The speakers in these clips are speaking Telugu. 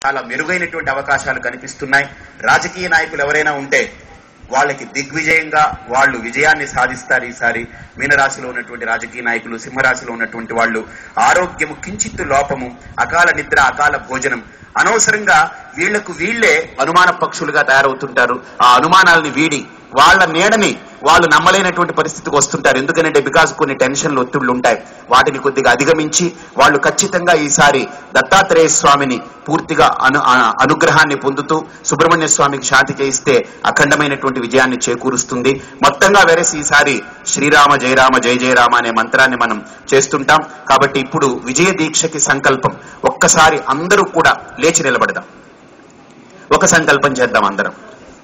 చాలా మెరుగైనటువంటి అవకాశాలు కనిపిస్తున్నాయి రాజకీయ నాయకులు ఎవరైనా ఉంటే వాళ్ళకి దిగ్విజయంగా వాళ్ళు విజయాన్ని సాధిస్తారు ఈసారి మీనరాశిలో ఉన్నటువంటి రాజకీయ నాయకులు సింహరాశిలో ఉన్నటువంటి వాళ్ళు ఆరోగ్యము కించిత్తు లోపము అకాల నిద్ర అకాల భోజనం అనవసరంగా వీళ్లకు వీళ్లే అనుమాన పక్షులుగా తయారవుతుంటారు ఆ అనుమానాలని వీడి వాళ్ళ నీడని వాళ్ళు నమ్మలేనటువంటి పరిస్థితికి వస్తుంటారు ఎందుకంటే బికాస్ కొన్ని టెన్షన్లు ఒత్తిళ్లు ఉంటాయి వాటిని కొద్దిగా అధిగమించి వాళ్ళు ఖచ్చితంగా ఈసారి దత్తాత్రేయ స్వామిని పూర్తిగా అను అ- అనుగ్రహాన్ని పొందుతూ సుబ్రహ్మణ్య స్వామికి శాంతి చేయిస్తే అఖండమైనటువంటి విజయాన్ని చేకూరుస్తుంది మొత్తంగా వెరసి ఈసారి శ్రీరామ జయరామ జయ జయరామ అనే మంత్రాన్ని మనం చేస్తుంటాం కాబట్టి ఇప్పుడు విజయ దీక్షకి సంకల్పం ఒక్కసారి అందరూ కూడా లేచి నిలబడదాం ఒక సంకల్పం చేద్దాం అందరం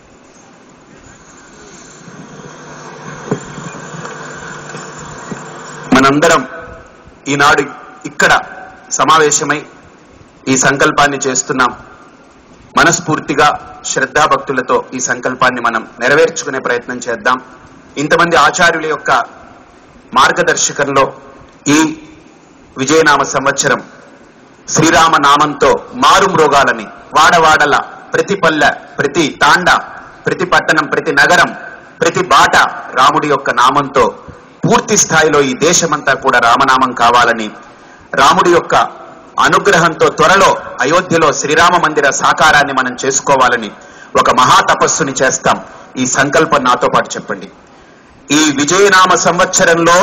మనందరం ఈనాడు ఇక్కడ సమావేశమై ఈ సంకల్పాన్ని చేస్తున్నాం మనస్ఫూర్తిగా శ్రద్ధాభక్తులతో ఈ సంకల్పాన్ని మనం నెరవేర్చుకునే ప్రయత్నం చేద్దాం ఇంతమంది ఆచార్యుల యొక్క మార్గదర్శకంలో ఈ విజయనామ సంవత్సరం శ్రీరామ నామంతో మారు మ్రోగాలని వాడవాడల ప్రతి పల్లె ప్రతి తాండ ప్రతి పట్టణం ప్రతి నగరం ప్రతి బాట రాముడి యొక్క నామంతో పూర్తి స్థాయిలో ఈ దేశమంతా కూడా రామనామం కావాలని రాముడి యొక్క అనుగ్రహంతో త్వరలో అయోధ్యలో శ్రీరామ మందిర సాకారాన్ని మనం చేసుకోవాలని ఒక మహా తపస్సుని చేస్తాం ఈ సంకల్పం నాతో పాటు చెప్పండి ఈ విజయనామ సంవత్సరంలో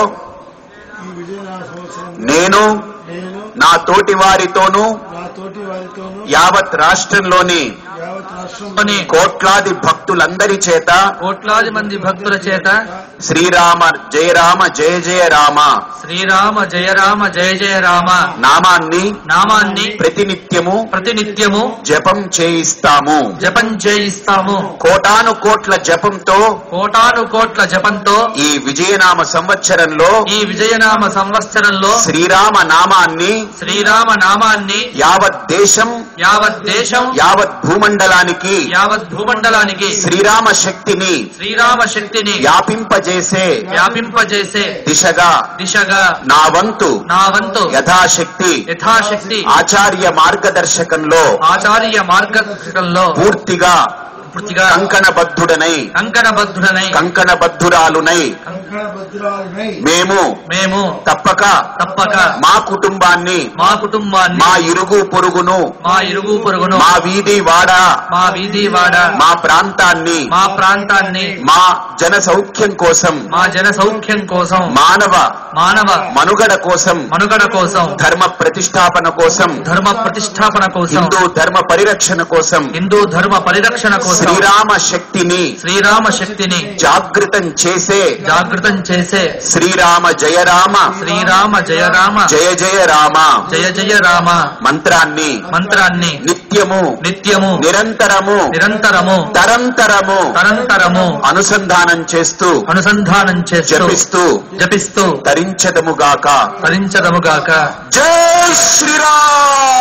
ఈ విజయనగర సంవత్సరం నేను నేను నా తోటి వారితోనూ నా తోటి వారితోనూ యావత్ రాష్ట్రంలోని యావత్ రాష్ట్రంలోని కోట్లాది భక్తులందరి చేత కోట్లాది మంది భక్తుల చేత శ్రీరామ జయ రామ జయ జయ రామ శ్రీరామ జయ రామ జయ జయ రామ నామాన్ని నామాన్ని ప్రతినిత్యము ప్రతినిత్యము జపం చేయిస్తాము జపం చేయిస్తాము కోటాను కోట్ల జపంతో కోటాను కోట్ల జపంతో ఈ విజయనామ సంవత్సరంలో ఈ విజయనామ సంవత్సరంలో శ్రీరామ నామాన్ని శ్రీరామ నామాన్ని యావత్ దేశం యావత్ దేశం యావత్ భూమండలానికి యావత్ భూమండలానికి శ్రీరామ శక్తిని శ్రీరామ శక్తిని వ్యాపింపజేసే వ్యాపింపజేసే దిశగా దిశగా నా వంతు నా వంతు యథాశక్తి యథాశక్తి ఆచార్య మార్గదర్శకంలో ఆచార్య మార్గదర్శకంలో పూర్తిగా పూర్తిగా కంకణబద్ధుడనై కంకణబద్ధుడనై కంకణబద్ధురాలునై కంకణ భద్రాలనై మేము మేము తప్పక తప్పక మా కుటుంబాన్ని మా కుటుంబాన్ని మా ఇరుగు పొరుగును మా ఇరుగు పొరుగును మా వీధి వాడ మా వీధి వాడ మా ప్రాంతాన్ని మా ప్రాంతాన్ని మా జన సౌఖ్యం కోసం మా జన సౌఖ్యం కోసం మానవ మానవ మనుగడ కోసం మనుగడ కోసం ధర్మ ప్రతిష్టాపన కోసం ధర్మ ప్రతిష్టాపన కోసం హిందూ ధర్మ పరిరక్షణ కోసం హిందూ ధర్మ పరిరక్షణ కోసం శ్రీరామ శక్తిని శ్రీరామ శక్తిని జాగృతం చేసే జాగృతం చేసే శ్రీరామ జయ రామ శ్రీరామ జయ రామ జయ జయ రామ జయ జయ రామ మంత్రాన్ని మంత్రాన్ని నిత్యము నిత్యము నిరంతరము నిరంతరము తరంతరము తరంతరము అనుసంధానం చేస్తూ అనుసంధానం చేస్తూ జపిస్తూ జపిస్తూ తరించదముగాక భరించదముగాక జై శ్రీరామ్